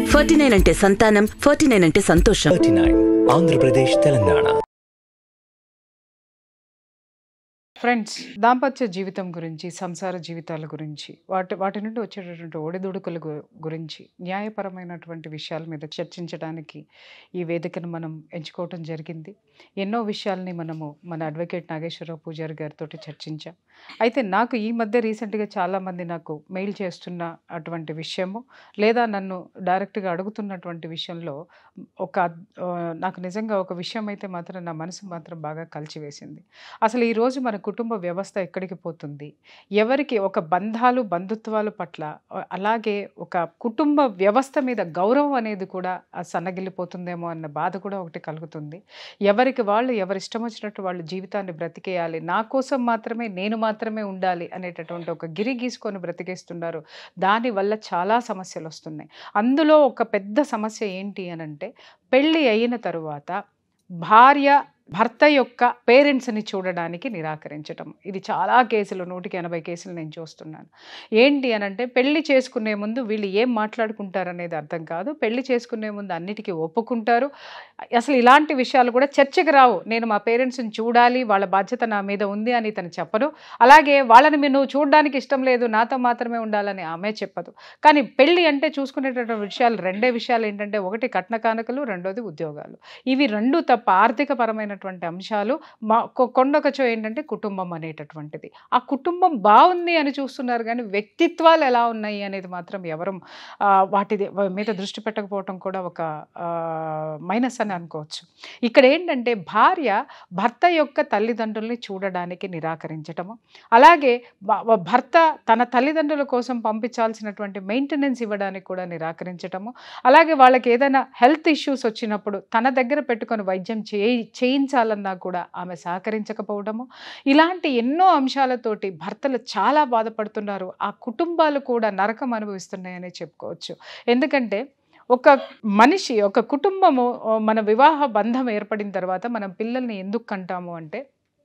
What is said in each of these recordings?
Forty nine అంటే సంతానం forty nine అంటే సంతోషం thirty nine Andhra Pradesh Telangana friends దాంపత్య జీవితం గురించి సంసార జీవితాల గురించి వాటి వాటి నుండి వచ్చేటటువంటి ఒడిదుడుకుల గు- గురించి న్యాయపరమైనటువంటి విషయాల మీద చర్చించడానికి ఈ వేదికను మనం ఎంచుకోవటం జరిగింది ఎన్నో విషయాల్ని మనము మన అడ్వకేట్ నాగేశ్వరరావు పూజారి గారితో చర్చించాం అయితే నాకు ఈ మధ్య రీసెంట్గా చాలామంది నాకు మెయిల్ చేస్తున్న అటువంటి విషయము లేదా నన్ను డైరెక్ట్గా అడుగుతున్నటువంటి విషయంలో ఒక ఆ, నాకు నిజంగా ఒక విషయం అయితే మాత్రం నా మనసు మాత్రం బాగా కలిచివేసింది అసలు ఈరోజు మన కుటుంబ వ్యవస్థ ఎక్కడికి పోతుంది ఎవరికి ఒక బంధాలు బంధుత్వాల పట్ల ఆ, అలాగే ఒక కుటుంబ వ్యవస్థ మీద గౌరవం అనేది కూడా ఆ సన్నగిల్లిపోతుందేమో అన్న బాధ కూడా ఒకటి కలుగుతుంది ఎవరికి వాళ్ళు ఎవరి ఇష్టం వచ్చినట్టు వాళ్ళు జీవితాన్ని బ్రతికేయాలి నా కోసం మాత్రమే నేను మాత్రమే ఉండాలి అనేటటువంటి ఒక గిరి గీసుకొని బ్రతికేస్తున్నారు దానివల్ల చాలా సమస్యలు వస్తున్నాయి అందులో ఒక పెద్ద సమస్య ఏంటి అని అంటే పెళ్ళి అయిన తరువాత భార్య భర్త యొక్క పేరెంట్స్ని చూడడానికి నిరాకరించటం ఇది చాలా కేసులు నూటికి ఎనభై కేసులు నేను చూస్తున్నాను ఏంటి అని అంటే పెళ్లి చేసుకునే ముందు వీళ్ళు ఏం మాట్లాడుకుంటారు అనేది అర్థం కాదు పెళ్లి చేసుకునే ముందు అన్నిటికీ ఒప్పుకుంటారు అసలు ఇలాంటి విషయాలు కూడా చర్చకు రావు నేను మా పేరెంట్స్ని చూడాలి వాళ్ళ బాధ్యత నా మీద ఉంది అని తను చెప్పదు అలాగే వాళ్ళని మీరు నువ్వు చూడడానికి ఇష్టం లేదు నాతో మాత్రమే ఉండాలని ఆమె చెప్పదు కానీ పెళ్లి అంటే చూసుకునేటటువంటి విషయాలు రెండే విషయాలు ఏంటంటే ఒకటి కట్న కానుకలు రెండోది ఉద్యోగాలు ఇవి రెండు తప్ప ఆర్థిక పరమైనటువంటి అంశాలు మా కొ- కొండొకచో ఏంటంటే కుటుంబం అనేటటువంటిది ఆ కుటుంబం బాగుంది అని చూస్తున్నారు కానీ వ్యక్తిత్వాలు ఎలా ఉన్నాయి అనేది మాత్రం ఎవరు ఆ, వాటి మీద దృష్టి పెట్టకపోవటం కూడా ఒక మైనస్ అని అనుకోవచ్చు ఇక్కడ ఏంటంటే భార్య భర్త యొక్క తల్లిదండ్రుల్ని చూడడానికి నిరాకరించటము అలాగే భ- భర్త తన తల్లిదండ్రుల కోసం పంపించాల్సినటువంటి మెయింటెనెన్స్ ఇవ్వడానికి కూడా నిరాకరించటము అలాగే వాళ్ళకి ఏదైనా హెల్త్ ఇష్యూస్ వచ్చినప్పుడు తన దగ్గర పెట్టుకొని వైద్యం చేయి చేయించాలన్నా కూడా ఆమె సహకరించకపోవడము ఇలాంటి ఎన్నో అంశాలతోటి భర్తలు చాలా బాధపడుతున్నారు ఆ కుటుంబాలు కూడా నరకం అనుభవిస్తున్నాయని చెప్పుకోవచ్చు ఎందుకంటే ఒక మనిషి ఒక కుటుంబము ఓ, మన వివాహ బంధం ఏర్పడిన తర్వాత మనం పిల్లల్ని ఎందుకు కంటాము అంటే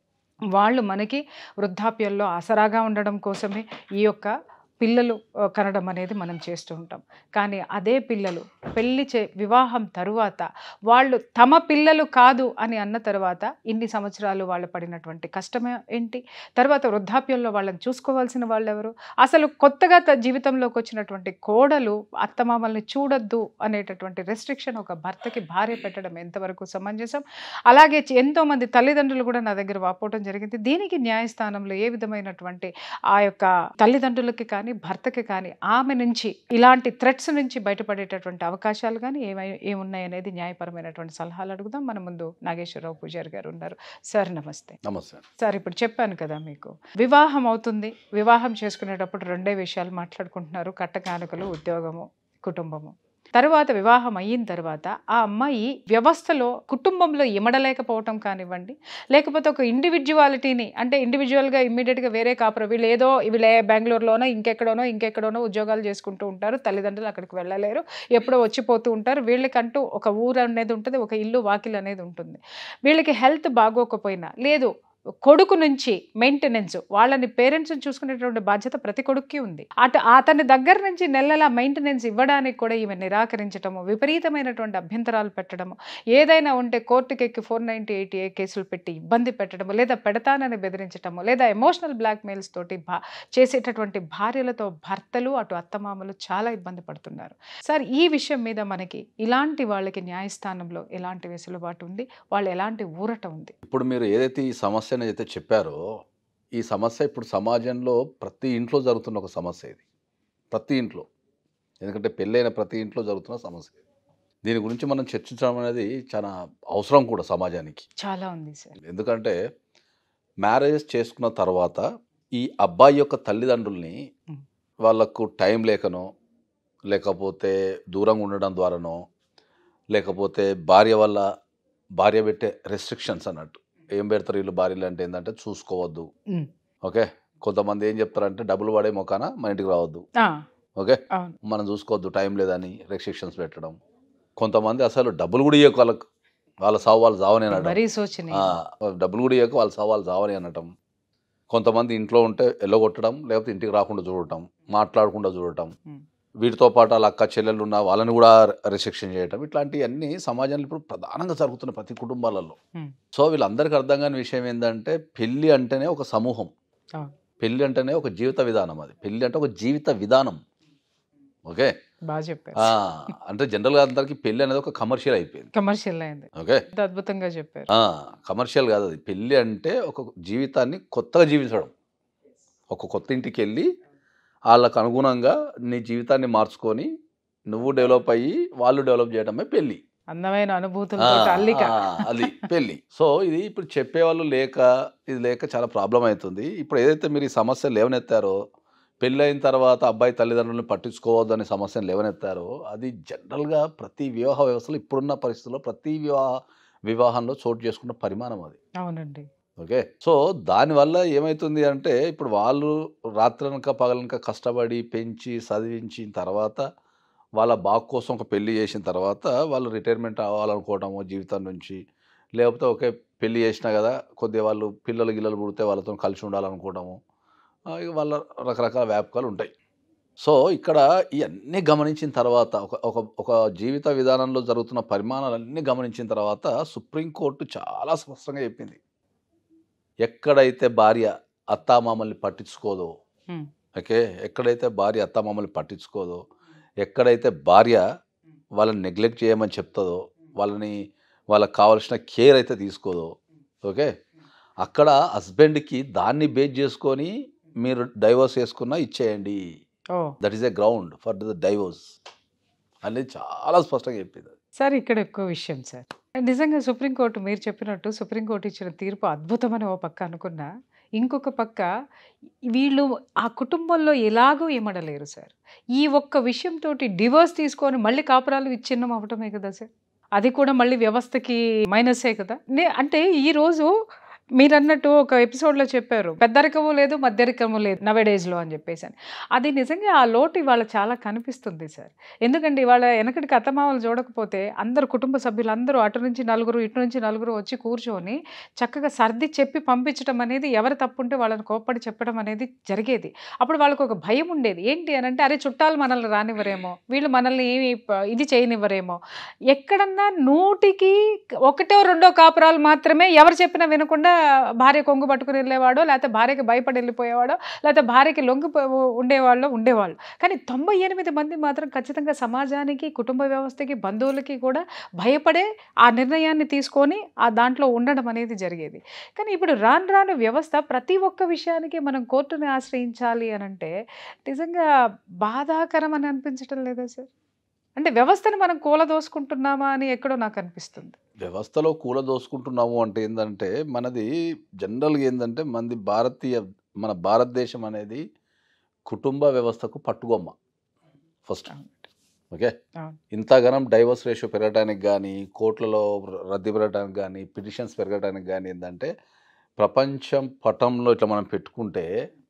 వాళ్ళు మనకి వృద్ధాప్యంలో ఆసరాగా ఉండడం కోసమే ఈ యొక్క పిల్లలు ఆ, కనడం అనేది మనం చేస్తూ ఉంటాం కానీ అదే పిల్లలు పెళ్లి చే వివాహం తరువాత వాళ్ళు తమ పిల్లలు కాదు అని అన్న తర్వాత ఇన్ని సంవత్సరాలు వాళ్ళు పడినటువంటి కష్టమే ఏంటి తర్వాత వృద్ధాప్యంలో వాళ్ళని చూసుకోవాల్సిన వాళ్ళు ఎవరు అసలు కొత్తగా త- జీవితంలోకి వచ్చినటువంటి కోడలు అత్తమామల్ని చూడొద్దు అనేటటువంటి రెస్ట్రిక్షన్ ఒక భర్తకి భార్య పెట్టడం ఎంతవరకు సమంజసం అలాగే చ- ఎంతోమంది తల్లిదండ్రులు కూడా నా దగ్గర వాపోవడం జరిగింది దీనికి న్యాయస్థానంలో ఏ విధమైనటువంటి ఆ యొక్క తల్లిదండ్రులకి కానీ భర్తకి కానీ ఆమె నుంచి ఇలాంటి థ్రెట్స్ నుంచి బయటపడేటటువంటి అవకాశాలు కానీ ఏమై ఏమున్నాయి అనేది న్యాయపరమైనటువంటి సలహాలు అడుగుదాం మన ముందు నాగేశ్వరరావు పూజారి గారు ఉన్నారు సార్ నమస్తే నమస్తే సార్ ఇప్పుడు చెప్పాను కదా మీకు వివాహం అవుతుంది వివాహం చేసుకునేటప్పుడు రెండే విషయాలు మాట్లాడుకుంటున్నారు కట్టకానుకలు ఉద్యోగము కుటుంబము తర్వాత వివాహం అయిన తర్వాత ఆ అమ్మాయి వ్యవస్థలో కుటుంబంలో ఇమడలేకపోవటం కానివ్వండి లేకపోతే ఒక ఇండివిజువాలిటీని అంటే ఇండివిజువల్గా ఇమ్మీడియట్గా వేరే కాపురం వీళ్ళు ఏదో వీళ్ళే బెంగళూరులోనో ఇంకెక్కడోనో ఇంకెక్కడోనో ఉద్యోగాలు చేసుకుంటూ ఉంటారు తల్లిదండ్రులు అక్కడికి వెళ్ళలేరు ఎప్పుడో వచ్చిపోతూ ఉంటారు వీళ్ళకంటూ ఒక ఊరు అనేది ఉంటుంది ఒక ఇల్లు వాకిల్ అనేది ఉంటుంది వీళ్ళకి హెల్త్ బాగోకపోయినా లేదు కొడుకు నుంచి మెయింటెనెన్స్ వాళ్ళని పేరెంట్స్ని చూసుకునేటువంటి బాధ్యత ప్రతి కొడుక్కి ఉంది అటు అతని దగ్గర నుంచి నెలలా మెయింటెనెన్స్ ఇవ్వడానికి కూడా ఈమె నిరాకరించడము విపరీతమైన అభ్యంతరాలు పెట్టడము ఏదైనా ఉంటే కోర్టుకి ఎక్కి ఫోర్ నైంటీ ఎయిట్ ఏ కేసులు పెట్టి ఇబ్బంది పెట్టడము లేదా పెడతానని బెదిరించడము లేదా ఎమోషనల్ బ్లాక్మెయిల్స్ తోటి భా చేసేటటువంటి భార్యలతో భర్తలు అటు అత్తమామలు చాలా ఇబ్బంది పడుతున్నారు సార్ ఈ విషయం మీద మనకి ఇలాంటి వాళ్ళకి న్యాయస్థానంలో ఎలాంటి వెసులుబాటు ఉంది వాళ్ళు ఎలాంటి ఊరట ఉంది ఇప్పుడు మీరు ఏదైతే ఈ సమస్యను అయితే చెప్పారో ఈ సమస్య ఇప్పుడు సమాజంలో ప్రతి ఇంట్లో జరుగుతున్న ఒక సమస్య ఇది ప్రతి ఇంట్లో ఎందుకంటే పెళ్ళైన ప్రతి ఇంట్లో జరుగుతున్న సమస్య ఇది. దీని గురించి మనం చర్చించడం అనేది చాలా అవసరం కూడా సమాజానికి చాలా ఉంది సార్ ఎందుకంటే మ్యారేజెస్ చేసుకున్న తర్వాత ఈ అబ్బాయి యొక్క తల్లిదండ్రుల్ని Mm. వాళ్ళకు టైం లేకనో లేకపోతే దూరంగా ఉండడం ద్వారానో లేకపోతే భార్య వల్ల భార్య పెట్టే రెస్ట్రిక్షన్స్ అన్నట్టు ఏం పెడతారు వీళ్ళు భార్యలు అంటే ఏంటంటే చూసుకోవద్దు Mm. ఓకే కొంతమంది ఏం చెప్తారంటే డబ్బులు పడే మొకాన మన ఇంటికి రావద్దు ఆ, ఓకే అవును మనం చూసుకోవద్దు టైం లేదని రెస్ట్రిక్షన్స్ పెట్టడం కొంతమంది అసలు డబ్బులు కూడా ఇవ్వకు వాళ్ళకు వాళ్ళ సావు వాళ్ళు చావని అనడం మరీ శోచనీయం ఆ, డబ్బులు కూడా ఇవ్వక వాళ్ళ సవాళ్ళు చావని అనటం కొంతమంది ఇంట్లో ఉంటే ఎల్లగొట్టడం లేకపోతే ఇంటికి రాకుండా చూడటం మాట్లాడకుండా చూడటం Hmm. వీటితో పాటు వాళ్ళ అక్క చెల్లెలు ఉన్న వాళ్ళని కూడా రిస్ట్రిక్షన్ చేయటం ఇట్లాంటివన్నీ సమాజంలో ఇప్పుడు ప్రధానంగా జరుగుతున్న ప్రతి కుటుంబాలలో Hmm. సో వీళ్ళందరికీ అర్థం కాని విషయం ఏంటంటే పెళ్ళి అంటేనే ఒక సమూహం అవును. పెళ్ళి అంటేనే ఒక జీవిత విధానం అది పెళ్ళి అంటే ఒక జీవిత విధానం ఓకే బాగా చెప్పారు ఆ, అంటే జనరల్గా అందరికీ పెళ్ళి అనేది ఒక కమర్షియల్ అయిపోయింది కమర్షియల్ అయింది ఓకే ఎంత అద్భుతంగా చెప్పారు కమర్షియల్ కాదు అది పెళ్ళి అంటే ఒక జీవితాన్ని కొత్తగా జీవించడం ఒక కొత్త ఇంటికి వెళ్ళి వాళ్ళకు అనుగుణంగా నీ జీవితాన్ని మార్చుకొని నువ్వు డెవలప్ అయ్యి వాళ్ళు డెవలప్ చేయడమే పెళ్ళి అందమైన అనుభూతులతో ఆ, అల్లిక ఆ, అది పెళ్ళి సో ఇది ఇప్పుడు చెప్పేవాళ్ళు లేక ఇది లేక చాలా ప్రాబ్లం అవుతుంది ఇప్పుడు ఏదైతే మీరు ఈ సమస్య లేవనెత్తారో పెళ్ళి అయిన తర్వాత అబ్బాయి తల్లిదండ్రులను పట్టించుకోవద్దు అనే సమస్యను లేవనెత్తారో అది జనరల్గా ప్రతి వివాహ వ్యవస్థలో ఇప్పుడున్న పరిస్థితుల్లో ప్రతి వివాహ వివాహంలో చోటు చేసుకున్న పరిమాణం అది అవునండి ఓకే సో దానివల్ల ఏమవుతుంది అంటే ఇప్పుడు వాళ్ళు రాత్రనక పగలనక కష్టపడి పెంచి చదివించిన తర్వాత వాళ్ళ బాగు కోసం ఒక పెళ్లి చేసిన తర్వాత వాళ్ళు రిటైర్మెంట్ అవ్వాలనుకోవటము జీవితం నుంచి లేకపోతే ఒకే పెళ్లి చేసినా కదా కొద్దిగా వాళ్ళు పిల్లలు గిల్లలు పుడితే వాళ్ళతో కలిసి ఉండాలనుకోవడము ఆ, ఇక వాళ్ళ రకరకాల వ్యాపకాలు ఉంటాయి సో ఇక్కడ ఇవన్నీ గమనించిన తర్వాత ఒక ఒక ఒక జీవిత విధానంలో జరుగుతున్న పరిమాణాలన్నీ గమనించిన తర్వాత సుప్రీంకోర్టు చాలా స్పష్టంగా చెప్పింది ఎక్కడైతే భార్య అత్తామామల్ని పట్టించుకోదో Hmm. ఓకే ఎక్కడైతే భార్య అత్తామామల్ని పట్టించుకోదో ఎక్కడైతే భార్య వాళ్ళని నెగ్లెక్ట్ చేయమని చెప్తుందో వాళ్ళని వాళ్ళకి కావాల్సిన కేర్ అయితే తీసుకోదో ఓకే అక్కడ హస్బెండ్కి దాన్ని బేస్ చేసుకొని మీరు డైవోర్స్ చేసుకున్నా ఇచ్చేయండి oh that is a ground for the divorce అనేది చాలా స్పష్టంగా చెప్పింది అది. సార్ ఇక్కడ ఎక్కువ విషయం సార్ నిజంగా సుప్రీంకోర్టు మీరు చెప్పినట్టు సుప్రీంకోర్టు ఇచ్చిన తీర్పు అద్భుతమని ఓ పక్క అనుకున్నా ఇంకొక పక్క వీళ్ళు ఆ కుటుంబంలో ఎలాగూ ఇమడలేరు సార్ ఈ ఒక్క విషయంతో డివోర్స్ తీసుకొని మళ్ళీ కాపురాలు విచ్ఛిన్నం అవటమే కదా సార్ అది కూడా మళ్ళీ వ్యవస్థకి మైనసే కదా నే అంటే ఈ రోజు మీరు అన్నట్టు ఒక ఎపిసోడ్లో చెప్పారు పెద్దరికము లేదు మధ్యరికము లేదు నవడేజ్లో అని చెప్పేసి అని అది నిజంగా ఆ లోటు ఇవాళ చాలా కనిపిస్తుంది సార్ ఎందుకంటే ఇవాళ వెనకటికి అత్తమామలు చూడకపోతే అందరు కుటుంబ సభ్యులందరూ అటు నుంచి నలుగురు ఇటు నుంచి నలుగురు వచ్చి కూర్చొని చక్కగా సర్ది చెప్పి పంపించడం అనేది ఎవరు తప్పుంటే వాళ్ళని కోప్పడి చెప్పడం అనేది జరిగేది అప్పుడు వాళ్ళకు ఒక భయం ఉండేది ఏంటి అని అంటే అరే చుట్టాలు మనల్ని రానివ్వరేమో వీళ్ళు మనల్ని ఏమి ప- ఇది చేయనివ్వరేమో ఎక్కడన్నా నూటికి ఒకటో రెండో కాపురాలు మాత్రమే ఎవరు చెప్పినా వినకుండా భార్య కొంగు పట్టుకుని వెళ్ళేవాడో లేకపోతే భార్యకి భయపడి వెళ్ళిపోయేవాడో లేకపోతే భార్యకి లొంగి ఉండేవాళ్ళు ఉండేవాళ్ళు కానీ తొంభై ఎనిమిది మంది మాత్రం ఖచ్చితంగా సమాజానికి కుటుంబ వ్యవస్థకి బంధువులకి కూడా భయపడే ఆ నిర్ణయాన్ని తీసుకొని ఆ దాంట్లో ఉండడం అనేది జరిగేది కానీ ఇప్పుడు రాను రాను వ్యవస్థ ప్రతి ఒక్క విషయానికి మనం కోర్టుని ఆశ్రయించాలి అని అంటే నిజంగా బాధాకరం అని అనిపించడం లేదా సార్ అంటే వ్యవస్థను మనం కూలదోసుకుంటున్నామా అని ఎక్కడో నాకు అనిపిస్తుంది వ్యవస్థలో కూల దోసుకుంటున్నాము అంటే ఏంటంటే మనది జనరల్గా ఏంటంటే మనది భారతీయ మన భారతదేశం అనేది కుటుంబ వ్యవస్థకు పట్టుగొమ్మ ఫస్ట్ ఓకే అవును. ఇంతగానం డైవర్స్ రేషియో పెరగడానికి కానీ కోర్టులలో రద్దీ పెరగడానికి కానీ పిటిషన్స్ పెరగడానికి కానీ ఏంటంటే ప్రపంచం పటంలో ఇట్లా మనం పెట్టుకుంటే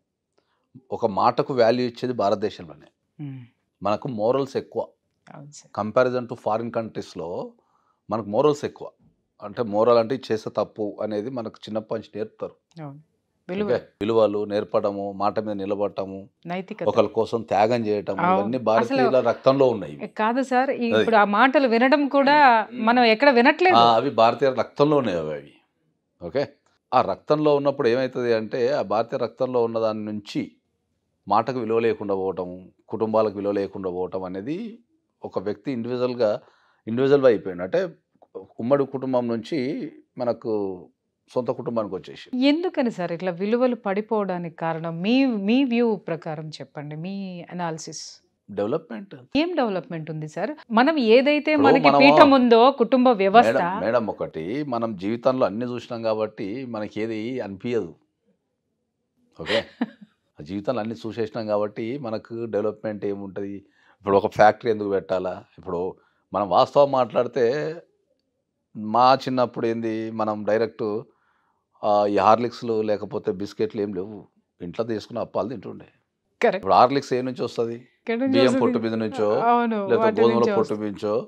ఒక మాటకు వాల్యూ ఇచ్చేది భారతదేశంలోనే మనకు మోరల్స్ ఎక్కువ అవును సార్ కంపారిజన్ టు ఫారిన్ కంట్రీస్లో మనకు మోరల్స్ ఎక్కువ అంటే మోరల్ అంటే ఇది చేసే తప్పు అనేది మనకు చిన్నప్పటి నుంచి నేర్పుతారు అవును విలువ ఓకే? విలువలు నేర్పడము మాట మీద నిలబడటము నైతికత ఒకరి కోసం త్యాగం చేయటం అవును. ఇవన్నీ భారతీయుల రక్తంలో ఉన్నాయి ఇవి. కాదు సార్ ఈ- ఇప్పుడు ఆ మాటలు వినడం కూడా మనం ఎక్కడ వినట్లేదు ఆ, అవి భారతీయ రక్తంలో ఉన్నాయి అవి అవి ఓకే ఆ రక్తంలో ఉన్నప్పుడు ఏమవుతుంది అంటే ఆ భారతీయ రక్తంలో ఉన్న దాని నుంచి మాటకు విలువ లేకుండా పోవటం కుటుంబాలకు విలువ లేకుండా పోవటం అనేది ఒక వ్యక్తి ఇండివిజువల్గా ఇండివిజువల్గా అయిపోయింది అంటే ఉమ్మడి కుటుంబం నుంచి మనకు సొంత కుటుంబానికి వచ్చేసి ఎందుకని సార్ ఇట్లా విలువలు పడిపోవడానికి కారణం మీ మీ వ్యూ ప్రకారం చెప్పండి మీ అనాలిసిస్ డెవలప్మెంట్ ఏం డెవలప్మెంట్ ఉంది సార్ మనం ఏదైతే ఇప్పుడు మనకి మనము- పీఠం ఉందో కుటుంబ వ్యవస్థ మేడం మేడం ఒకటి మనం జీవితంలో అన్ని చూసినాం కాబట్టి మనకి ఏది అనిపించదు ఓకే ఆ జీవితంలో అన్ని చూసేసినాం కాబట్టి మనకు డెవలప్మెంట్ ఏముంటుంది ఇప్పుడు ఒక ఫ్యాక్టరీ ఎందుకు పెట్టాలా ఇప్పుడు మనం వాస్తవం మాట్లాడితే మా చిన్నప్పుడు ఏంది మనం డైరెక్ట్ ఈ హార్లిక్స్లు లేకపోతే బిస్కెట్లు ఏం లేవు ఇంట్లో తీసుకుని అప్పాలు తింటుండే కరెక్ట్ ఇప్పుడు హార్లిక్స్ ఏ నుంచి వస్తుంది బియ్యం పొట్టు మీద నుంచో అవును లేకపోతే వాటి గోధుమల నుంచి పొట్టు వస్తుంది. నుంచో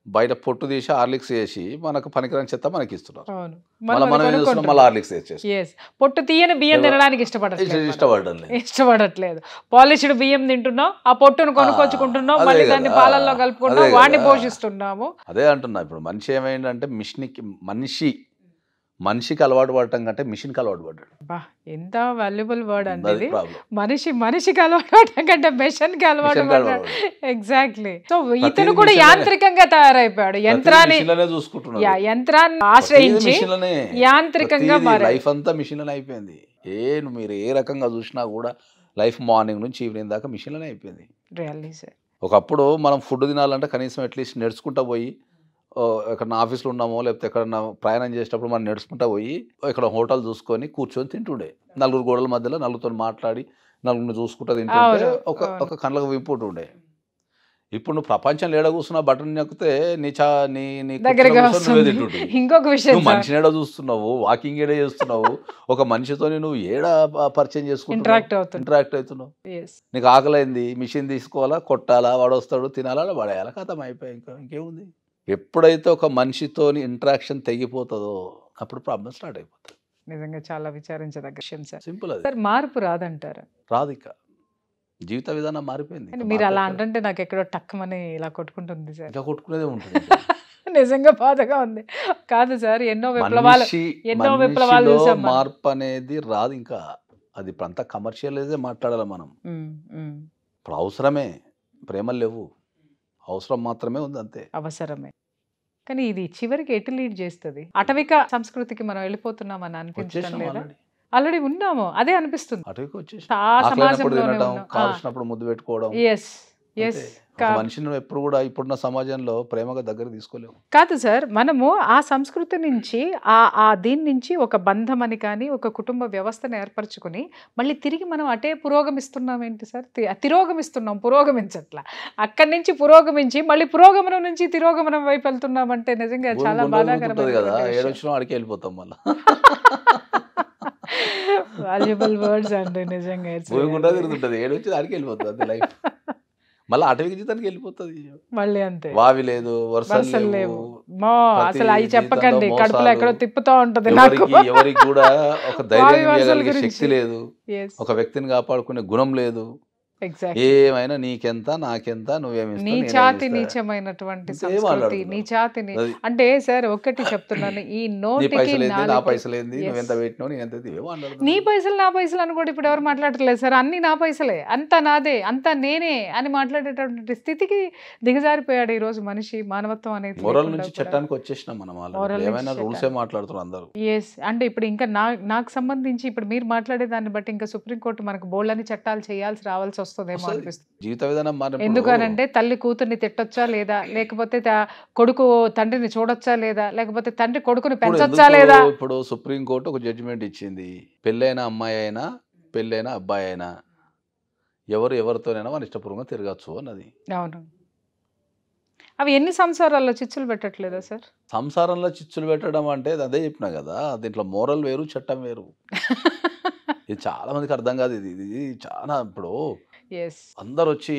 బయట పొట్టు తీసి హార్లిక్స్ వేసి మనకు పనికిరాని చెత్త మనకి ఇస్తున్నారు అవును మళ్ళీ మనం ఏం చేస్తున్నాం మళ్ళీ హార్లిక్స్ వేసేసి ఎస్ పొట్టు తీయని బియ్యం ఎవరు- తినడానికి ఇష్టపడట్లేదు ఇష్టపడడం లేదు ఇష్టపడట్లేదు పాలిష్డ్ బియ్యం తింటున్నాం ఆ పొట్టును కొనుక్కొచ్చుకుంటున్నాం అదే మళ్ళీ కదా, దాన్ని పాలల్లో కలుపుకుంటాం అదే వాడిని కదా. పోషిస్తున్నాము అదే అంటున్నా ఇప్పుడు మనిషి ఏమైందంటే మిషన్కి మనిషి మనిషికి అలవాటు పడటం కంటే మిషన్కి అలవాటు పడ్డాడు బా ఎంత వాల్యుబుల్ వర్డ్ అండి అది ఇది ప్రాబ్లం మనిషి మనిషికి అలవాటు పడటం కంటే మెషిన్ కి అలవాటు Machine కి పడ్డాడు అలవాటు ఎగ్జాక్ట్లీ సో ఇతను ప్రతిదీ కూడా machine లోనే. యాంత్రికంగా తయారైపోయాడు యంత్రాన్ని మిషన్లనే చూసుకుంటున్నారు యా, యంత్రాన్ని ఆశ్రయించి మిషన్లనే యాంత్రికంగా మారాడు లైఫ్ అంతా మిషన్లనే అయిపోయింది ఏ నువ్వు మీరు ఏ రకంగా చూసినా కూడా లైఫ్ మార్నింగ్ నుంచి ఈవినింగ్ దాకా మిషన్లనే అయిపోయింది రియల్లీ సార్ ఒకప్పుడు మనం ఫుడ్ తినాలంటే కనీసం అట్లీస్ట్ నడుచుకుంటా పోయి ఓ, ఎక్కడన్నా ఆఫీస్లో ఉన్నామో లేకపోతే ఎక్కడన్నా ప్రయాణం చేసేటప్పుడు మనం నడుచుకుంటా పోయి ఇక్కడ హోటల్ చూసుకొని కూర్చొని తింటుండే నలుగురు గోడల మధ్యలో నలుగురితో మాట్లాడి నలుగురిని చూసుకుంటా తింటుంటే అవును, ఒక అవును. ఒక కళ్ళకు వింపుంటు ఉండే ఇప్పుడు నువ్వు ప్రపంచంలో ఏడ కూర్చున్నా బటన్ నొక్కితే నీ చా నీ నీ దగ్గరగా కూర్చున్న కూర్చొని నువ్వే వస్తుంది తింటుంటివి. ఇంకొక విషయం నువ్వు సార్ మనిషిని ఏడ చూస్తున్నావు వాకింగ్ ఏడ చేస్తున్నావు ఒక మనిషితో నువ్వు ఏడ పరిచయం చేసుకుంటున్నావు ఇంటరాక్ట్ అవుతుంది ఇంటరాక్ట్ అవుతున్నావు ఎస్ నీకు ఆకలైంది మిషన్ తీసుకోవాలా కొట్టాలా వాడు వస్తాడు తినాలా పడేయాలా కథం అయిపోయి ఇంకా ఇంకేముంది ఎప్పుడైతే ఒక మనిషితోని ఇంటరాక్షన్ తెగిపోతుందో అప్పుడు ప్రాబ్లం స్టార్ట్ అయిపోతుంది నిజంగా చాలా విచారించదగ్గ విషయం సార్ సింపుల్ అది సార్ మార్పు రాదంటారు రాదు ఇక జీవిత విధానం మారిపోయింది కానీ ఇంకా మీరు అలా మార్పు అంటుంటే నాకు ఎక్కడో టక్కమని ఇలా కొట్టుకుంటుంది సార్ ఇంకా కొట్టుకునేదే ఉంటుంది ఇంకా. నిజంగా బాధగా ఉంది కాదు సార్ ఎన్నో విప్లవాలు మనిషి ఎన్నో విప్లవాలు మనిషిలో చూసాం మనం. మార్పు అనేది రాదు ఇంకా అది ఇప్పుడు అంతా కమర్షియలైజే మాట్లాడాలి మనం ఉమ్, ఉమ్, ఇప్పుడు అవసరమే ప్రేమలు లేవు అవసరం మాత్రమే ఉంది అంతే అవసరమే కానీ ఇది చివరికి ఎటు లీడ్ చేస్తుంది అటవిక సంస్కృతికి మనం వెళ్ళిపోతున్నామని అనిపించడం వచ్చేసాం లేదా ఆల్రెడీ ఆల్రెడీ ఉన్నాము అదే అనిపిస్తుంది అటువైపు వచ్చేసి ఆ ఆకలినప్పుడు సమాజంలోనే తినడం ఉన్నాం కాల్చినప్పుడు ముద్దు పెట్టుకోవడం ఎస్ ఎస్ అంతే. ఒక మనిషిని నువ్వు ఎప్పుడు కూడా ఇప్పుడున్న సమాజంలో ప్రేమగా దగ్గర తీసుకోలేవు కాదు సార్ మనము ఆ సంస్కృతి నుంచి ఆ ఆ దీని నుంచి ఒక బంధం అని కానీ ఒక కుటుంబ వ్యవస్థను ఏర్పరచుకుని మళ్ళీ తిరిగి మనం అటే పురోగమిస్తున్నాం ఏంటి సార్ తి- తిరోగమిస్తున్నాం పురోగమించట్లా అక్కడి నుంచి పురోగమించి మళ్ళీ పురోగమనం నుంచి తిరోగమనం వైపు వెళ్తున్నామంటే నిజంగా భూమి చాలా గుండ్రంగా తిరుగుతుంటది కదా బాధాకరమైన ఏడొచ్చినా ఆడికి వెళ్ళిపోతాం మళ్ళీ వాల్యుబుల్ వర్డ్స్ అండి నిజంగా it's భూమి గుండా really- తిరుగుతుంటది ఏడొచ్చి ఆడికి వెళ్ళిపోతుంది అంతే లైఫ్ మళ్ళీ అటవికి జీతానికి వెళ్ళిపోతుంది మళ్ళీ అంతే వావి లేదు వర్షాలు వరుసలు లేవు లేవు మో ప్రతి అసలు అవి చెప్పకండి జీవితంలో కడుపులో మోసాలు, ఎక్కడో తిప్పుతూ ఉంటది నాకు ఎవరికి ఎవరికి కూడా ఒక వావి ధైర్యం వరుసల ఇవ్వగలిగే గురించి. శక్తి లేదు ఒక వ్యక్తిని కాపాడుకునే గుణం లేదు ఎగ్జాక్ట్ ఏమైనా నీకెంత నాకెంత నువ్వేమి ఇస్తావు, నేనేమి నీచాతి ఇస్తా. నీచమైనటువంటి ఇంకేం సంస్కృతి మాట్లాడుతున్నావు? నీచాతిని అది అంటే సార్ ఒక్కటి చెప్తున్నాను ఈ నీ నోటికి పైసలు ఏంది నా నాలుగు- పైసలు ఏంది Yes. నువ్వు ఎంత పెట్టినావు నేను ఎంత ఇవే మాట్లాడుతున్నావు. నీ పైసలు నా పైసలు అని కూడా ఇప్పుడు ఎవరు మాట్లాడట్లేదు సార్ అన్ని నా పైసలే అంతా నాదే అంతా నేనే అని మాట్లాడేటటువంటి స్థితికి దిగజారిపోయాడు ఈ రోజు మనిషి మానవత్వం అనేది మొరల్ లేకుండా నుంచి కూడా. చట్టానికి వచ్చేసినాం మనం Moral ఆల్రెడీ నుంచి ఏమైనా రూల్సే చట్టానికి. మాట్లాడుతున్నారు అందరూ ఎస్ అంటే ఇప్పుడు ఇంకా నా నాకు సంబంధించి ఇప్పుడు మీరు మాట్లాడే దాన్ని బట్టి ఇంకా సుప్రీంకోర్టు మనకు బోల్డని చట్టాలు చేయాల్సి రావాల్సి వస్తుందేమో వస్తది. అనిపిస్తుంది జీవిత విధానం మారినప్పుడు ఎందుకనంటే తల్లి కూతుర్ని తిట్టొచ్చా లేదా లేకపోతే త- కొడుకు తండ్రిని చూడొచ్చా లేదా లేకపోతే తండ్రి కొడుకుని ఇప్పుడు పెంచొచ్చా ఎందుకు లేదా ఇప్పుడు సుప్రీం కోర్టు ఒక జడ్జిమెంట్ ఇచ్చింది పెళ్ళైన అమ్మాయి అయినా పెళ్ళైన అబ్బాయి అయినా ఎవరు ఎవరితోనైనా మన ఇష్టపూర్వకంగా తిరగచ్చు అన్నది అవును అవి ఎన్ని సంసారాల్లో చిచ్చులు పెట్టట్లేదా సార్ సంసారంలో చిచ్చులు పెట్టడం అంటే అదే చెప్పినా కదా దీంట్లో మోరల్ వేరు చట్టం వేరు ఇది చాలా మందికి అర్థం కాదు ఇది ఇది చాలా ఇప్పుడు ఎస్ అందరు వచ్చి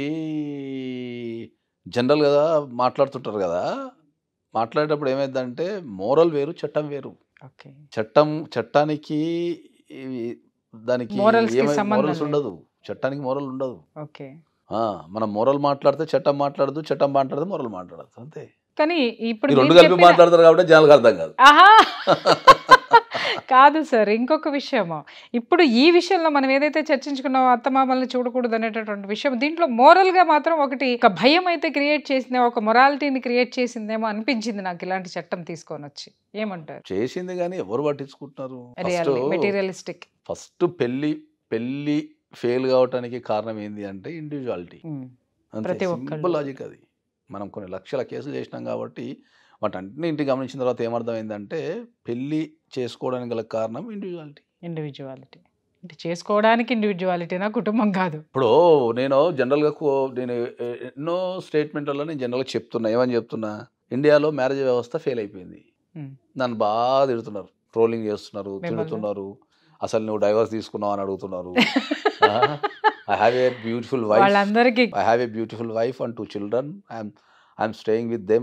జనరల్ కదా మాట్లాడుతుంటారు కదా మాట్లాడేటప్పుడు ఏమైందంటే మోరల్ వేరు చట్టం వేరు ఓకే చట్టం చట్టానికి ఈ- దానికి Morals కి ఏమై- సంబంధం morals లేదు. ఉండదు చట్టానికి మోరల్ ఉండదు ఓకే ఆ, మనం మోరల్ మాట్లాడితే చట్టం మాట్లాడదు చట్టం మాట్లాడితే మోరల్ మాట్లాడదు అంతే కానీ ఇప్పుడు ఈ రెండు మీరు కలిపి చెప్పిన- మాట్లాడతారు కాబట్టి జనాలకు అర్థం కాదు ఆహా కాదు సార్ ఇంకొక విషయము ఇప్పుడు ఈ విషయంలో మనం ఏదైతే చర్చించుకున్నామో అత్తమామల్ని చూడకూడదు అనేటటువంటి విషయం దీంట్లో moral గా మాత్రం ఒకటి ఒక భయం అయితే క్రియేట్ చేసిందే ఒక మొరాలిటీని క్రియేట్ చేసిందేమో అనిపించింది నాకు ఇలాంటి చట్టం తీసుకొని వచ్చి ఏమంటారు చేసింది కానీ ఎవరు పట్టించుకుంటున్నారు రియల్లీ ఫస్ట్ మెటీరియలిస్టిక్ ఫస్ట్ పెళ్లి పెళ్లి ఫెయిల్ కావడానికి కారణం ఏంటి అంటే ఇండివిజువాలిటీ అంతే ప్రతి ఒక్కళ్ళు. సింపుల్ లాజిక్ అది మనం కొన్ని లక్షల కేసులు చేసినాం కాబట్టి వాటన్నింటి గమనించిన తర్వాత ఏమర్థమైందంటే పెళ్లి చేసుకోవడానికి గల కారణం ఇండివిజువాలిటీ ఇండివిజువాలిటీ అంటే చేసుకోవడానికి ఇండివిజువాలిటీనా కుటుంబం కాదు ఇప్పుడు నేను జనరల్గా కో- నేను ఎ- ఎన్నో స్టేట్మెంట్లలో నేను జనరల్గా చెప్తున్నా ఏమని చెప్తున్నా ఇండియాలో మ్యారేజ్ వ్యవస్థ ఫెయిల్ అయిపోయింది Hmm. నన్ను బాగా తిడుతున్నారు ట్రోలింగ్ చేస్తున్నారు మిమ్మల్ని? తిడుతున్నారు అసలు నువ్వు డైవర్స్ తీసుకున్నావు అని అడుగుతున్నారు I have a beautiful wife వాళ్ళందరికీ I have a beautiful wife and two children I'm I'm staying with them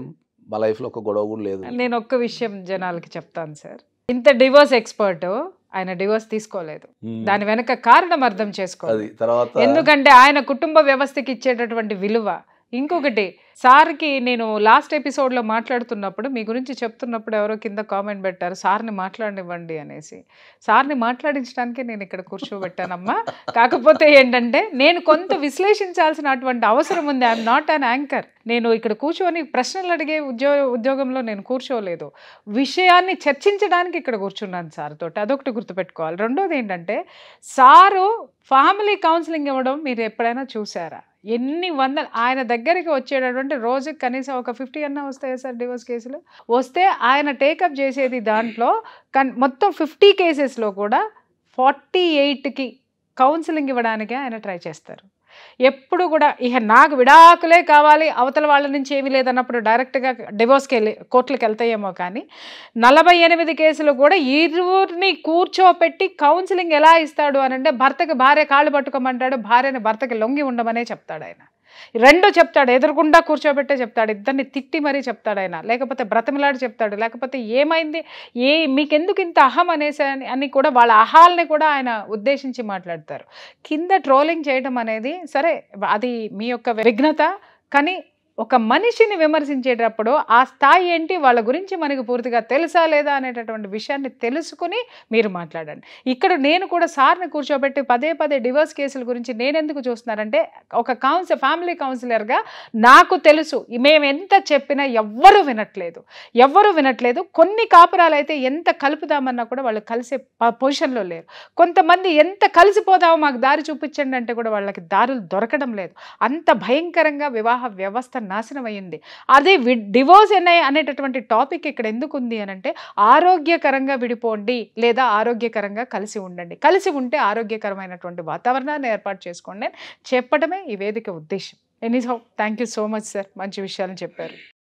మా లైఫ్లో ఒక గొడవ కూడా లేదు నేను ఒక్క విషయం జనాలకి చెప్తాను సార్ ఇంత డివోర్స్ ఎక్స్పర్ట్ ఆయన డివోర్స్ తీసుకోలేదు మ్మ్. దాని వెనక కారణం అర్థం చేసుకోవాలి అది తర్వాత ఎందుకంటే ఆయన కుటుంబ వ్యవస్థకి ఇచ్చేటటువంటి విలువ ఇంకొకటి సార్కి నేను లాస్ట్ ఎపిసోడ్లో మాట్లాడుతున్నప్పుడు మీ గురించి చెప్తున్నప్పుడు ఎవరో కింద కామెంట్ పెట్టారు సార్ని మాట్లాడనివ్వండి అనేసి సార్ని మాట్లాడించడానికి నేను ఇక్కడ కూర్చోబెట్టానమ్మా కాకపోతే ఏంటంటే నేను కొంత విశ్లేషించాల్సినటువంటి అవసరం ఉంది ఐఎమ్ నాట్ అన్ యాంకర్ నేను ఇక్కడ కూర్చొని ప్రశ్నలు అడిగే ఉద్యోగ ఉద్యోగంలో నేను కూర్చోలేదు విషయాన్ని చర్చించడానికి ఇక్కడ కూర్చున్నాను సార్ తోటి అదొకటి గుర్తుపెట్టుకోవాలి రెండోది ఏంటంటే సారు ఫ్యామిలీ కౌన్సిలింగ్ ఇవ్వడం మీరు ఎప్పుడైనా చూసారా ఎన్ని వందల ఆయన దగ్గరికి వచ్చేటటువంటి రోజుకి కనీసం ఒక ఫిఫ్టీ అన్నా వస్తాయా సార్ డివోర్స్ కేసులు వస్తే ఆయన టేకప్ చేసేది దాంట్లో కన్ మొత్తం ఫిఫ్టీ కేసెస్లో కూడా ఫార్టీ ఎయిట్కి కౌన్సిలింగ్ ఇవ్వడానికే ఆయన ట్రై చేస్తారు ఎప్పుడు కూడా ఇక నాకు విడాకులే కావాలి అవతల వాళ్ళ నుంచి ఏమీ లేదన్నప్పుడు డైరెక్ట్గా డివోర్స్కి వెళ్ళి కోర్టులకు వెళ్తాయేమో కానీ నలభై ఎనిమిది కేసులు కూడా ఇరువురిని కూర్చోపెట్టి కౌన్సిలింగ్ ఎలా ఇస్తాడు అని అంటే భర్తకి భార్య కాళ్ళు పట్టుకోమంటాడు భార్యని భర్తకి లొంగి ఉండమనే చెప్తాడు ఆయన రెండు చెప్తాడు ఎదురుకుండా కూర్చోబెట్టే చెప్తాడు ఇద్దరిని తిట్టి మరీ చెప్తాడు ఆయన లేకపోతే బ్రతమిలాడి చెప్తాడు లేకపోతే ఏమైంది ఏ మీకెందుకు ఇంత అహం అనేసి అని అని కూడా వాళ్ళ అహాల్ని కూడా ఆయన ఉద్దేశించి మాట్లాడతారు కింద ట్రోలింగ్ చేయడం అనేది సరే అది మీ యొక్క విఘ్నత కానీ ఒక మనిషిని విమర్శించేటప్పుడు ఆ స్థాయి ఏంటి వాళ్ళ గురించి మనకు పూర్తిగా తెలుసా లేదా అనేటటువంటి విషయాన్ని తెలుసుకుని మీరు మాట్లాడండి ఇక్కడ నేను కూడా సార్ని కూర్చోబెట్టి పదే పదే డివోర్స్ కేసుల గురించి నేను ఎందుకు చూస్తున్నానంటే ఒక కౌన్సిల్ ఫ్యామిలీ కౌన్సిలర్గా నాకు తెలుసు మేము ఎంత చెప్పినా ఎవ్వరూ వినట్లేదు ఎవ్వరూ వినట్లేదు కొన్ని కాపురాలు అయితే ఎంత కలుపుదామన్నా కూడా వాళ్ళు కలిసే ప- పొజిషన్లో లేరు కొంతమంది ఎంత కలిసిపోదామో మాకు దారి చూపించండి అంటే కూడా వాళ్ళకి దారులు దొరకడం లేదు అంత భయంకరంగా వివాహ వ్యవస్థ నాశనం అయ్యింది అదే వి డివోర్స్ అనే అనేటటువంటి టాపిక్ ఇక్కడ ఎందుకు ఉంది అని అంటే ఆరోగ్యకరంగా విడిపోండి లేదా ఆరోగ్యకరంగా కలిసి ఉండండి కలిసి ఉంటే ఆరోగ్యకరమైనటువంటి వాతావరణాన్ని ఏర్పాటు చేసుకోండి అని చెప్పడమే ఈ వేదిక ఉద్దేశం anyhow thank you so much sir మంచి విషయాలను చెప్పారు